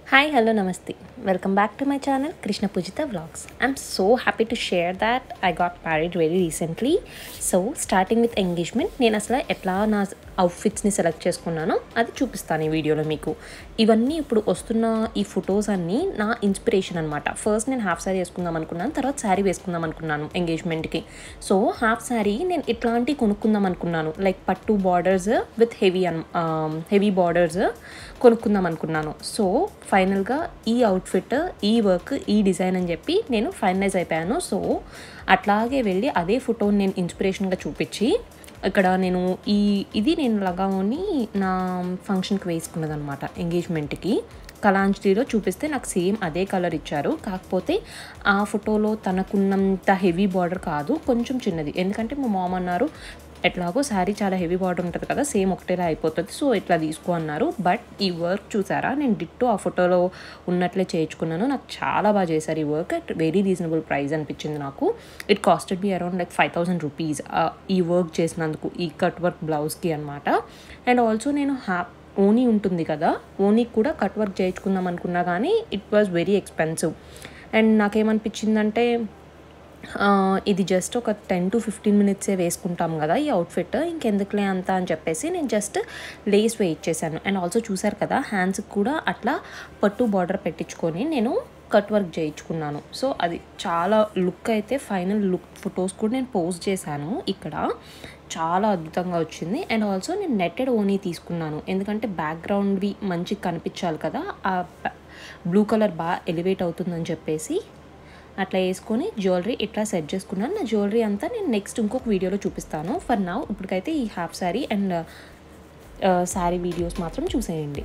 hi hello నమస్తే welcome back to my channel Krishna Poojitha vlogs I'm so happy to share that I got married very recently so starting with engagement నేను అసలు ఎట్లా నా అవుట్ఫిట్స్ని select చేసుకున్నానో అది చూపిస్తాను ఈ వీడియోలో మీకు ఇవన్నీ ఇప్పుడు వస్తున్న ఈ ఫొటోస్ అన్నీ నా ఇన్స్పిరేషన్ అనమాట ఫస్ట్ నేను హాఫ్ శారీ వేసుకుందాం అనుకున్నాను తర్వాత శారీ వేసుకుందాం అనుకున్నాను ఎంగేజ్మెంట్కి సో హాఫ్ శారీ నేను ఇట్లాంటివి కొనుక్కుందాం అనుకున్నాను లైక్ పట్టు బార్డర్స్ విత్ హెవీ అన్ హెవీ బార్డర్స్ కొనుక్కుందాం అనుకున్నాను సో ఫైనల్గా ఈ అవుట్ఫిట్ ఈ వర్క్ ఈ డిజైన్ అని చెప్పి నేను ఫైనలైజ్ అయిపోయాను సో అట్లాగే వెళ్ళి అదే ఫోటోని నేను ఇన్స్పిరేషన్గా చూపించి ఇక్కడ నేను ఈ ఇది నేను లగావని నా ఫంక్షన్కి వేసుకున్నది అనమాట ఎంగేజ్మెంట్కి కలాంజ్లీలో చూపిస్తే నాకు సేమ్ అదే కలర్ ఇచ్చారు కాకపోతే ఆ ఫోటోలో తనకున్నంత హెవీ బార్డర్ కాదు కొంచెం చిన్నది ఎందుకంటే మా మామ అన్నారు ఎట్లాగో శారీ చాలా హెవీ బార్డర్ ఉంటుంది కదా సేమ్ ఒకటేలా అయిపోతుంది సో ఇట్లా తీసుకో అన్నారు బట్ ఈ వర్క్ చూసారా నేను డిట్టో ఆ ఫోటోలో ఉన్నట్లే చేయించుకున్నాను నాకు చాలా బాగా చేశారు ఈ work at very reasonable price అనిపించింది నాకు it costed me around like five thousand rupees ఈ వర్క్ చేసినందుకు ఈ కట్ వర్క్ బ్లౌజ్కి అనమాట అండ్ ఆల్సో నేను హ్యా ఓనీ ఉంటుంది కదా ఓనీకి కూడా కట్ వర్క్ చేయించుకుందాం అనుకున్నా కానీ it was very expensive and నాకేమనిపించిందంటే ఇది జస్ట్ ఒక టెన్ టు ఫిఫ్టీన్ మినిట్సే వేసుకుంటాం కదా ఈ అవుట్ఫిట్ ఇంకెందుకులే అంత అని చెప్పేసి నేను జస్ట్ లేస్ వేయించేసాను అండ్ ఆల్సో చూసారు కదా హ్యాండ్స్కి కూడా అట్లా పట్టు బార్డర్ పెట్టించుకొని నేను కట్ వర్క్ చేయించుకున్నాను సో అది చాలా లుక్ అయితే ఫైనల్ లుక్ ఫొటోస్ కూడా నేను పోస్ట్ చేశాను ఇక్కడ చాలా అద్భుతంగా వచ్చింది అండ్ ఆల్సో నేను నెట్టెడ్ ఓనీ తీసుకున్నాను ఎందుకంటే బ్యాక్గ్రౌండ్వి మంచిగా కనిపించాలి కదా ఆ బ్లూ కలర్ బాగా ఎలివేట్ అవుతుందని చెప్పేసి అట్లా వేసుకొని జ్యువెలరీ ఇట్లా సెట్ చేసుకున్నాను నా జ్యువెలరీ అంతా నేను నెక్స్ట్ ఇంకొక వీడియోలో చూపిస్తాను ఫర్ నౌ ఇప్పటికైతే ఈ half sari and sari videos మాత్రం చూసేయండి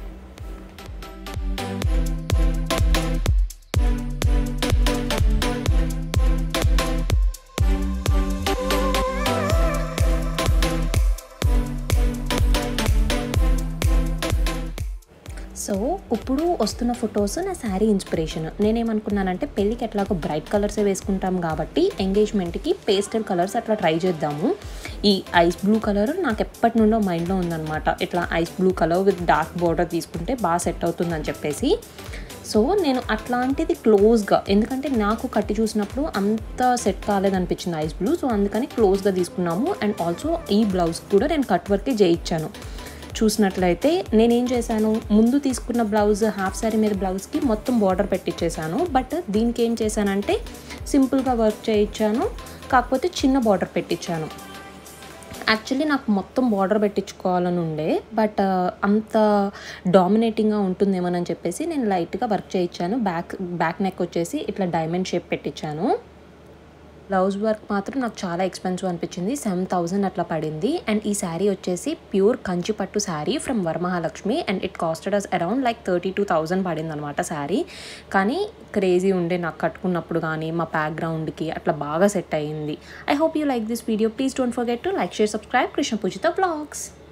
సో ఇప్పుడు వస్తున్న ఫొటోస్ నా శారీ ఇన్స్పిరేషన్ నేనేమనుకున్నానంటే పెళ్ళికి ఎట్లాగో బ్రైట్ కలర్సే వేసుకుంటాం కాబట్టి ఎంగేజ్మెంట్కి పేస్టల్ కలర్స్ అట్లా ట్రై చేద్దాము ఈ ఐస్ బ్లూ కలర్ నాకు ఎప్పటి నుండో మైండ్లో ఉందన్నమాట ఇట్లా ice blue colour with dark border తీసుకుంటే బాగా సెట్ అవుతుందని చెప్పేసి సో నేను అట్లాంటిది క్లోజ్గా ఎందుకంటే నాకు కట్టి చూసినప్పుడు అంత సెట్ కాలేదనిపించింది ఐస్ బ్లూ సో అందుకని క్లోజ్గా తీసుకున్నాము అండ్ ఆల్సో ఈ బ్లౌజ్ కూడా నేను కట్ వర్కే చేయించాను చూసినట్లయితే నేనేం చేశాను ముందు తీసుకున్న బ్లౌజ్ హాఫ్ శారీ మీద బ్లౌజ్కి మొత్తం బార్డర్ పెట్టించేసాను బట్ దీనికి ఏం చేశానంటే సింపుల్గా వర్క్ చేయించాను కాకపోతే చిన్న బార్డర్ పెట్టించాను యాక్చువల్లీ నాకు మొత్తం బార్డర్ పెట్టించుకోవాలని ఉండే బట్ అంత డామినేటింగ్గా ఉంటుందేమోనని చెప్పేసి నేను లైట్గా వర్క్ చేయించాను బ్యాక్ బ్యాక్ నెక్ వచ్చేసి ఇట్లా డైమండ్ షేప్ పెట్టించాను బ్లౌజ్ వర్క్ మాత్రం నాకు చాలా ఎక్స్పెన్సివ్ అనిపించింది సెవెన్ థౌజండ్ అట్లా పడింది అండ్ ఈ శారీ వచ్చేసి ప్యూర్ కంచి పట్టు sari from Varamahalakshmi and it costed us around like thirty two thousand పడింది అనమాట శారీ కానీ క్రేజీ ఉండే నాకు కట్టుకున్నప్పుడు కానీ మా బ్యాక్గ్రౌండ్కి అట్లా బాగా సెట్ అయ్యింది I hope you like this video please don't forget to like share subscribe Krishna Poojitha blogs